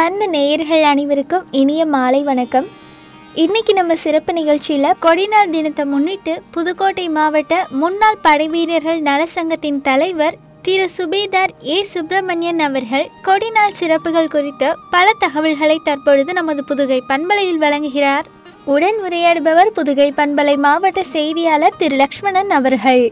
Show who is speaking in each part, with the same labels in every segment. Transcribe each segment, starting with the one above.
Speaker 1: அன்பார்ந்த நேயர்கள் அனைவருக்கும் இனிய மாலை வணக்கம் இன்னைக்கு நம்ம சிறப்பு நிகழ்ச்சியில் கொடிநாள் தினத்தை முன்னிட்டு புதுக்கோட்டை மாவட்ட முன்னாள் படைவீரர்கள் நலசங்கத்தின் தலைவர் திரு சுபேதார் ஏ சுப்பிரமணியன் அவர்கள் கொடிநாள் சிறப்புகள் குறித்து பல தகவல்களை தற்பொழுது நமது புதுகை பண்பலையில் வழங்குகிறார் உடன் உரையாடுபவர் புதுகை பண்பலை மாவட்ட செய்தியாளர் திரு லக்ஷ்மணன் அவர்கள்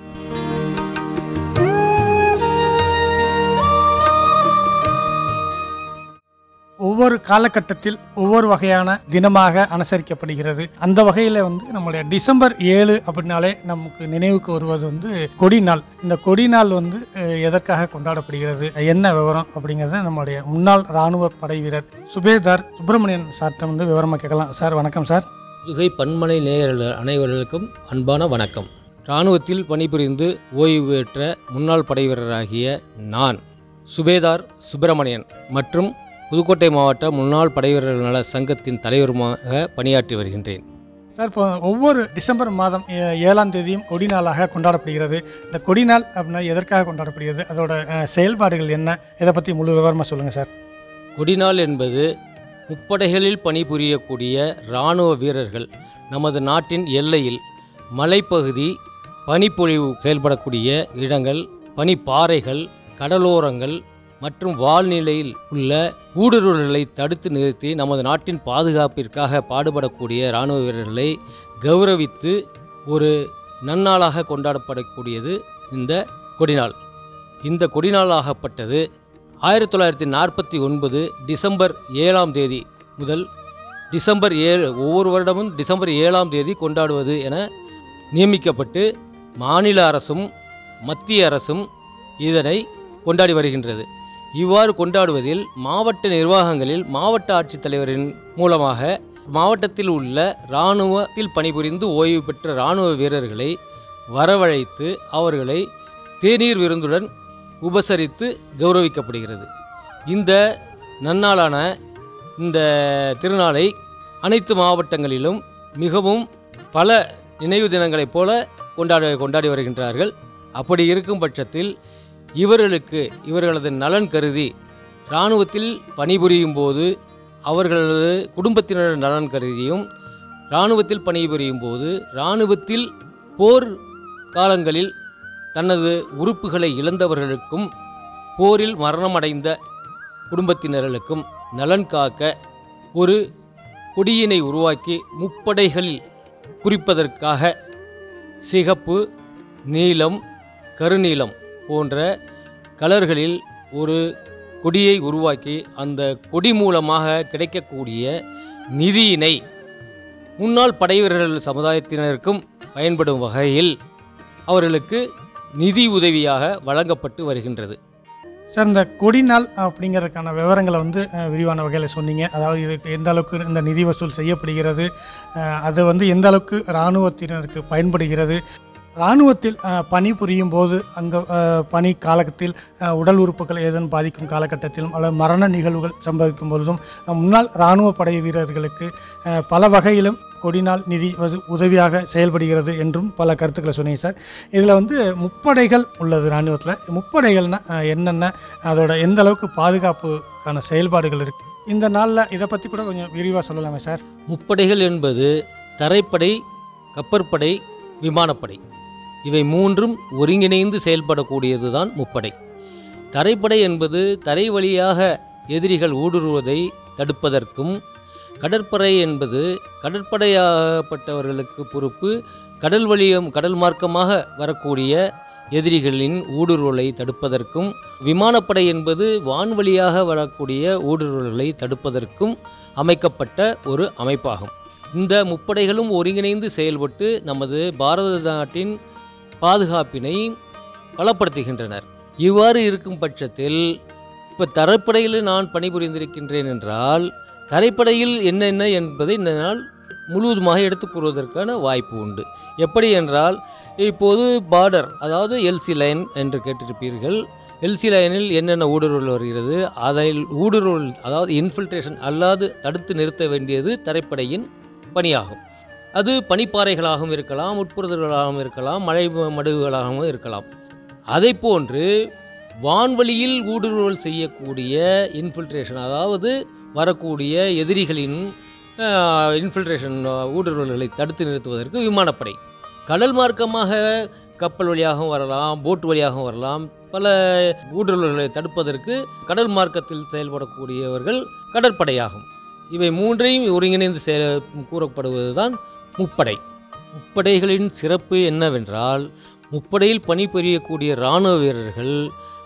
Speaker 2: ஒவ்வொரு காலகட்டத்தில் ஒவ்வொரு வகையான தினமாக அனுசரிக்கப்படுகிறது அந்த வகையில் வந்து நம்மளுடைய டிசம்பர் ஏழு அப்படின்னாலே நமக்கு நினைவுக்கு வருவது வந்து கொடி நாள் இந்த கொடி நாள் வந்து அஹ், எதற்காக கொண்டாடப்படுகிறது என்ன விவரம் அப்படிங்கிறத நம்மளுடைய முன்னாள் ராணுவ படை வீரர் சுபேதார் சுப்பிரமணியன் சார்ட்ட வந்து விவரமாக கேட்கலாம் சார் வணக்கம் சார்
Speaker 3: புதுகை பன்மனை நேயர்கள் அனைவர்களுக்கும் அன்பான வணக்கம் இராணுவத்தில் பணிபுரிந்து ஓய்வு பெற்ற முன்னாள் படைவீரராகிய நான் சுபேதார் சுப்பிரமணியன் மற்றும் புதுக்கோட்டை மாவட்ட முன்னாள் படைவீரர்கள் நல சங்கத்தின் தலைவருமாக பணியாற்றி வருகின்றேன்
Speaker 2: சார் இப்போ ஒவ்வொரு டிசம்பர் மாதம் ஏ- ஏழாம் தேதியும் கொடி நாளாக கொண்டாடப்படுகிறது இந்த கொடி நாள் அப்படின்னா எதற்காக கொண்டாடப்படுகிறது அதோட அஹ், செயல்பாடுகள் என்ன இதை பற்றி முழு விவரமாக சொல்லுங்கள் சார்
Speaker 3: கொடிநாள் என்பது முப்படைகளில் பணிபுரியக்கூடிய இராணுவ வீரர்கள் நமது நாட்டின் எல்லையில் மலைப்பகுதி பனிப்பொழிவு செயல்படக்கூடிய இடங்கள் பனிப்பாறைகள் கடலோரங்கள் மற்றும் வாழ்நிலையில் உள்ள ஊடுருவல்களை தடுத்து நிறுத்தி நமது நாட்டின் பாதுகாப்பிற்காக பாடுபடக்கூடிய இராணுவ வீரர்களை கௌரவித்து ஒரு நன்னாளாக கொண்டாடப்படக்கூடியது இந்த கொடிநாள் இந்த கொடிநாளாகப்பட்டது ஆயிரத்தி தொள்ளாயிரத்தி நாற்பத்தி ஒன்பது டிசம்பர் ஏழாம் தேதி முதல் டிசம்பர் ஏழு ஒவ்வொரு வருடமும் டிசம்பர் ஏழாம் தேதி கொண்டாடுவது என நியமிக்கப்பட்டு மாநில அரசும் மத்திய அரசும் இதனை கொண்டாடி வருகின்றது இவ்வாறு கொண்டாடுவதில் மாவட்ட நிர்வாகங்களில் மாவட்ட ஆட்சித்தலைவரின் மூலமாக மாவட்டத்தில் உள்ள இராணுவத்தில் பணிபுரிந்து ஓய்வு பெற்ற இராணுவ வீரர்களை வரவழைத்து அவர்களை தேநீர் விருந்துடன் உபசரித்து கௌரவிக்கப்படுகிறது இந்த நன்னாளான இந்த திருநாளை அனைத்து மாவட்டங்களிலும் மிகவும் பல நினைவு தினங்களைப் போல கொண்டாட கொண்டாடி வருகின்றார்கள் அப்படி இருக்கும் பட்சத்தில் இவர்களுக்கு இவர்களது நலன் கருதி இராணுவத்தில் பணிபுரியும் போது அவர்களது குடும்பத்தினர் நலன் கருதியும் இராணுவத்தில் பணிபுரியும் போது இராணுவத்தில் போர் காலங்களில் தனது உறுப்புகளை இழந்தவர்களுக்கும் போரில் மரணமடைந்த குடும்பத்தினர்களுக்கும் நலன் காக்க ஒரு கொடியினை உருவாக்கி முப்படைகளில் குறிப்பதற்காக சிகப்பு நீலம் கருநீலம் போன்ற கலர்களில் ஒரு கொடியை உருவாக்கி அந்த கொடி மூலமாக கிடைக்கக்கூடிய நிதியினை முன்னாள் படைவீரர்கள் சமுதாயத்தினருக்கும் பயன்படும் வகையில் அவர்களுக்கு நிதி உதவியாக வழங்கப்பட்டு வருகின்றது
Speaker 2: சார் இந்த கொடி நாள் அப்படிங்கிறதுக்கான விவரங்களை வந்து அஹ், விரிவான வகையில் சொன்னீங்க அதாவது இதுக்கு எந்த அளவுக்கு இந்த நிதி வசூல் செய்யப்படுகிறது அஹ், அது வந்து எந்த அளவுக்கு இராணுவத்தினருக்கு பயன்படுகிறது இராணுவத்தில் அஹ், பணிபுரியும் போது அங்கே பணி காலகட்டத்தில் அஹ், உடல் உறுப்புகள் ஏதேனும் பாதிக்கும் காலகட்டத்திலும் அல்லது மரண நிகழ்வுகள் சம்பவிக்கும் பொழுதும் அஹ், முன்னாள் இராணுவ படை வீரர்களுக்கு அஹ், பல வகையிலும் கொடிநாள் நிதி வது- உதவியாக செயல்படுகிறது என்றும் பல கருத்துக்களை சொன்னீங்க சார் இதில் வந்து முப்படைகள் உள்ளது இராணுவத்தில் முப்படைகள்னா அஹ், என்னென்ன அதோட எந்த அளவுக்கு பாதுகாப்புக்கான செயல்பாடுகள் இருக்கு இந்த நாளில் இதை பற்றி கூட கொஞ்சம் விரிவாக சொல்லலாமே சார்
Speaker 3: முப்படைகள் என்பது தரைப்படை கப்பற்படை விமானப்படை இவை மூன்றும் ஒருங்கிணைந்து செயல்படக்கூடியதுதான் முப்படை தரைப்படை என்பது தரை வழியாக எதிரிகள் ஊடுருவதை தடுப்பதற்கும் கடற்படை என்பது கடற்படையாகப்பட்டவர்களுக்கு பொறுப்பு கடல் வழியம் கடல் மார்க்கமாக வரக்கூடிய எதிரிகளின் ஊடுருவலை தடுப்பதற்கும் விமானப்படை என்பது வான்வழியாக வரக்கூடிய ஊடுருவல்களை தடுப்பதற்கும் அமைக்கப்பட்ட ஒரு அமைப்பாகும் இந்த முப்படைகளும் ஒருங்கிணைந்து செயல்பட்டு நமது பாரத நாட்டின் பாதுகாப்பினை பலப்படுத்துகின்றனர் இவ்வாறு இருக்கும் பட்சத்தில் இப்போ தரைப்படையில் நான் பணிபுரிந்திருக்கின்றேன் என்றால் தரைப்படையில் என்னென்ன என்பதை என்னால் முழுவதுமாக எடுத்துக் கூறுவதற்கான வாய்ப்பு உண்டு எப்படி என்றால் இப்போது பார்டர் அதாவது எல்சி லைன் என்று கேட்டிருப்பீர்கள் எல்சி லைனில் என்னென்ன ஊடுருவல் வருகிறது அதில் ஊடுருவல் அதாவது இன்ஃபில்ட்ரேஷன் அல்லாது தடுத்து நிறுத்த வேண்டியது தரைப்படையின் பணியாகும் அது பனிப்பாறைகளாகவும் இருக்கலாம் உட்புறங்களாகவும் இருக்கலாம் மழை மடுகுகளாகவும் இருக்கலாம் அதை போன்று வான்வழியில் ஊடுருவல் செய்யக்கூடிய இன்ஃபில்ட்ரேஷன் அதாவது வரக்கூடிய எதிரிகளின் இன்ஃபில்ட்ரேஷன் ஊடுருவல்களை தடுத்து நிறுத்துவதற்கு விமானப்படை கடல் மார்க்கமாக கப்பல் வழியாகவும் வரலாம் போட் வழியாகவும் வரலாம் பல ஊடுருவல்களை தடுப்பதற்கு கடல் மார்க்கத்தில் செயல்படக்கூடியவர்கள் கடற்படையாகும் இவை மூன்றையும் ஒருங்கிணைந்து செயல் கூறப்படுவதுதான் முப்படை முப்படைகளின் சிறப்பு என்னவென்றால் முப்படையில் பணிபுரியக்கூடிய இராணுவ வீரர்கள்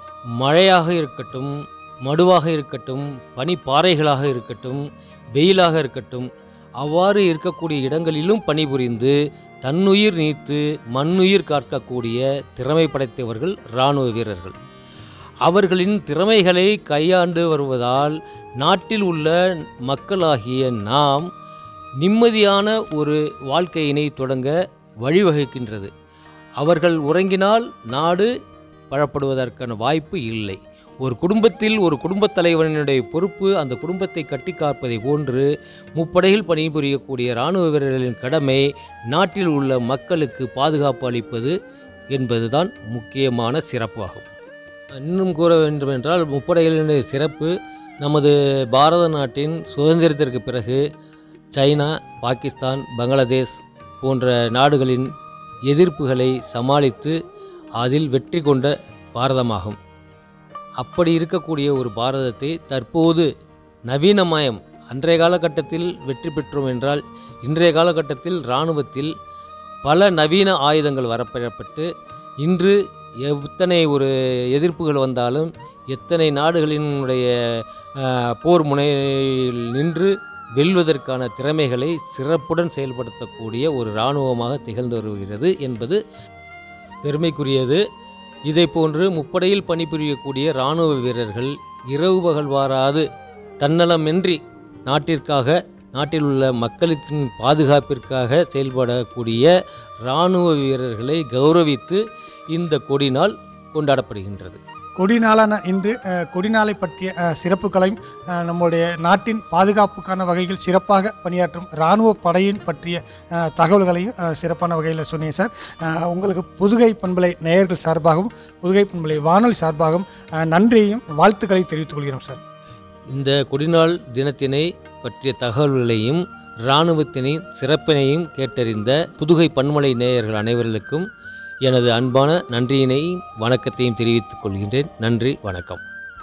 Speaker 3: மழையாக இருக்கட்டும் மடுவாக இருக்கட்டும் பனிப்பாறைகளாக இருக்கட்டும் வெயிலாக இருக்கட்டும் அவ்வாறு இருக்கக்கூடிய இடங்களிலும் பணிபுரிந்து தன்னுயிர் நீத்து மண்ணுயிர் காக்கக்கூடிய திறமை படைத்தவர்கள் இராணுவ வீரர்கள் அவர்களின் திறமைகளை கையாண்டு வருவதால் நாட்டில் உள்ள மக்களாகிய நாம் நிம்மதியான ஒரு வாழ்க்கையினை தொடங்க வழிவகுக்கின்றது அவர்கள் உறங்கினால் நாடு பழப்படுவதற்கான வாய்ப்பு இல்லை ஒரு குடும்பத்தில் ஒரு குடும்பத் தலைவனுடைய பொறுப்பு அந்த குடும்பத்தை கட்டி காப்பதை போன்று முப்படையில் பணிபுரியக்கூடிய இராணுவ வீரர்களின் கடமை நாட்டில் உள்ள மக்களுக்கு பாதுகாப்பு அளிப்பது என்பதுதான் முக்கியமான சிறப்பாகும் இன்னும் கூற வேண்டுமென்றால் முப்படைகளினுடைய சிறப்பு நமது பாரத நாட்டின் சுதந்திரத்திற்கு பிறகு சைனா பாகிஸ்தான் பங்களாதேஷ் போன்ற நாடுகளின் எதிர்ப்புகளை சமாளித்து அதில் வெற்றி கொண்ட பாரதமாகும் அப்படி இருக்கக்கூடிய ஒரு பாரதத்தை தற்போது நவீனமயம் அன்றைய காலகட்டத்தில் வெற்றி பெற்றோம் என்றால் இன்றைய காலகட்டத்தில் இராணுவத்தில் பல நவீன ஆயுதங்கள் வரப்பெறப்பட்டு இன்று எத்தனை ஒரு எதிர்ப்புகள் வந்தாலும் எத்தனை நாடுகளினுடைய அஹ், போர் முனையில் நின்று வெல்வதற்கான திறமைகளை சிறப்புடன் செயல்படுத்தக்கூடிய ஒரு இராணுவமாக திகழ்ந்து வருகிறது என்பது பெருமைக்குரியது இதை போன்று முப்படையில் பணிபுரியக்கூடிய இராணுவ வீரர்கள் இரவு பகல் வாராது தன்னலமின்றி நாட்டிற்காக நாட்டில் உள்ள மக்களுக்கு பாதுகாப்பிற்காக செயல்படக்கூடிய இராணுவ வீரர்களை கௌரவித்து இந்த கொடி நாள் கொண்டாடப்படுகின்றது
Speaker 2: கொடிநாளான இன்று அஹ், கொடிநாளை பற்றிய அஹ், சிறப்புகளையும் அஹ், நம்முடைய நாட்டின் பாதுகாப்புக்கான வகையில் சிறப்பாக பணியாற்றும் இராணுவ படையின் பற்றிய அஹ், தகவல்களையும் அஹ், சிறப்பான வகையில் சொன்னீங்க சார் அஹ், உங்களுக்கு புதுகை பண்பலை நேயர்கள் சார்பாகவும் புதுகை பண்பலை வானொலி சார்பாகவும் அஹ், நன்றியையும் வாழ்த்துக்களை தெரிவித்துக் கொள்கிறோம் சார்
Speaker 3: இந்த கொடிநாள் தினத்தினை பற்றிய தகவல்களையும் இராணுவத்தினின் சிறப்பினையும் கேட்டறிந்த புதுகை பன்மலை நேயர்கள் அனைவர்களுக்கும் எனது அன்பான நன்றியினையும் வணக்கத்தையும் தெரிவித்துக் கொள்கின்றேன் நன்றி வணக்கம்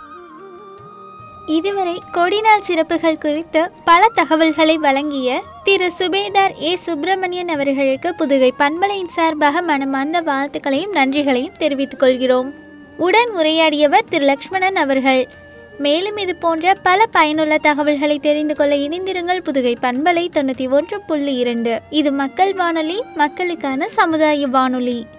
Speaker 1: இதுவரை கொடிநாள் சிறப்புகள் குறித்து பல தகவல்களை வழங்கிய திரு சுபேதார் ஏ சுப்பிரமணியன் அவர்களுக்கு புதுகை பண்பலையின் சார்பாக மனமார்ந்த வாழ்த்துக்களையும் நன்றிகளையும் தெரிவித்துக் கொள்கிறோம் உடன் உரையாடியவர் திரு லக்ஷ்மணன் அவர்கள் மேலும் இது போன்ற பல பயனுள்ள தகவல்களை தெரிந்து கொள்ள இணைந்திருங்கள் புதுகை பண்பலை தொண்ணூற்றி ஒன்று புள்ளி இரண்டு இது மக்கள் வானொலி மக்களுக்கான சமுதாய வானொலி